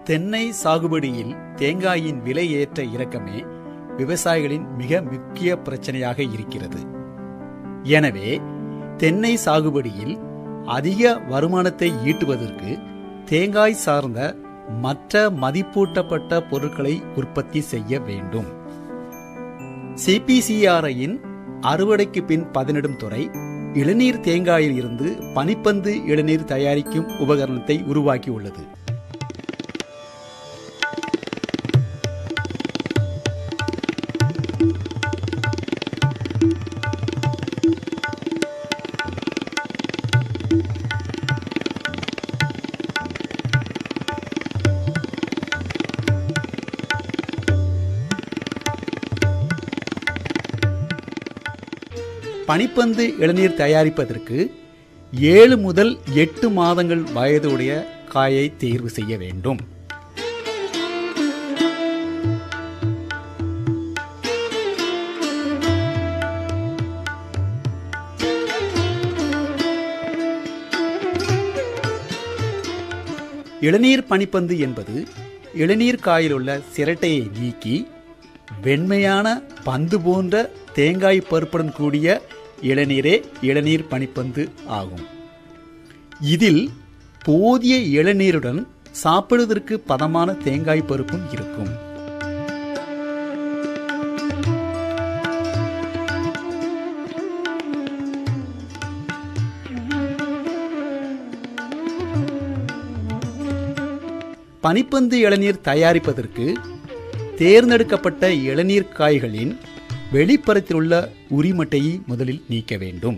தென்னை சாகுபடியில் தேங்காயின் விலை ஏற்ற இறக்கமே விவசாயிகளின் மிக முக்கிய பிரச்சனையாக இருக்கிறது எனவே தென்னை சாகுபடியில் அதிக வருமானத்தை ஈட்டுவதற்கு தேங்காய் சார்ந்த மற்ற மதிப்பூட்டப்பட்ட பொருட்களை உற்பத்தி செய்ய வேண்டும் சிபிசிஆர்ஐயின் அறுவடைக்கு பின் பதனிடும் துறை இளநீர் தேங்காயில் இருந்து பனிப்பந்து இளநீர் தயாரிக்கும் உபகரணத்தை உருவாக்கியுள்ளது பனிப்பந்து இளநீர் தயாரிப்பதற்கு ஏழு முதல் எட்டு மாதங்கள் வயதுடைய காயை தேர்வு செய்ய வேண்டும் இளநீர் பனிப்பந்து என்பது இளநீர் காயில் உள்ள சிரட்டையை நீக்கி வெண்மையான பந்து போன்ற தேங்காய் பருப்புடன் கூடிய இளநீரே இளநீர் பனிப்பந்து ஆகும் இதில் போதிய இளநீருடன் சாப்பிடுவதற்கு பதமான தேங்காய் பருப்பும் இருக்கும் பனிப்பந்து இளநீர் தயாரிப்பதற்கு தேர்ந்தெடுக்கப்பட்ட இளநீர் காய்களின் வெளிப்புறத்தில் உள்ள உரிமட்டையை முதலில் நீக்க வேண்டும்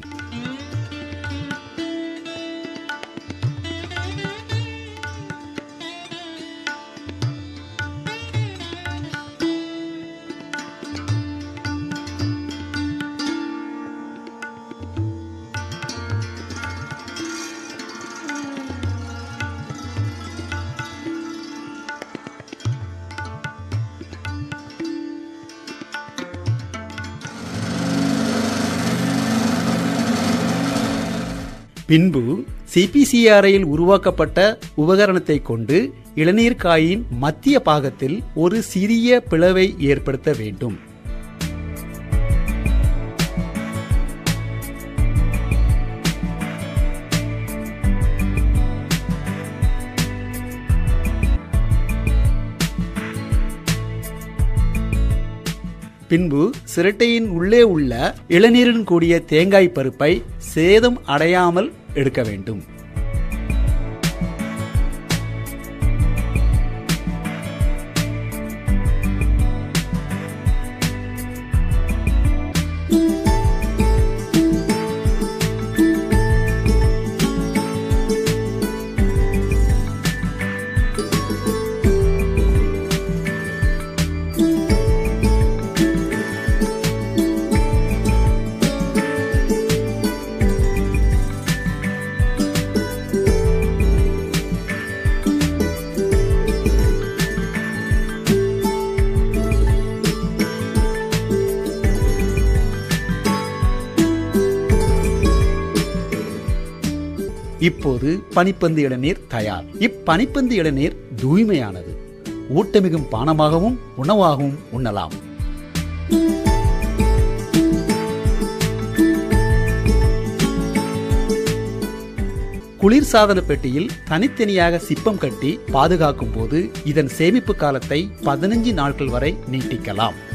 பின்பு சிபிசிஆர்ஐயில் உருவாக்கப்பட்ட உபகரணத்தை கொண்டு இளநீர் காயின் மத்திய பாகத்தில் ஒரு சிறிய பிளவை ஏற்படுத்த வேண்டும் பின்பு சிரட்டையின் உள்ளே உள்ள இளநீருடன் கூடிய தேங்காய் பருப்பை சேதம் அடையாமல் எடுக்க வேண்டும் இப்போது பனிப்பந்து இளநீர் தயார் இப்பனிப்பந்து இளநீர் தூய்மையானது ஊட்டமிகும் பானமாகவும் உணவாகவும் உண்ணலாம் குளிர்சாதன பெட்டியில் தனித்தனியாக சிப்பம் கட்டி பாதுகாக்கும் போது இதன் சேமிப்பு காலத்தை பதினஞ்சு நாட்கள் வரை நீட்டிக்கலாம்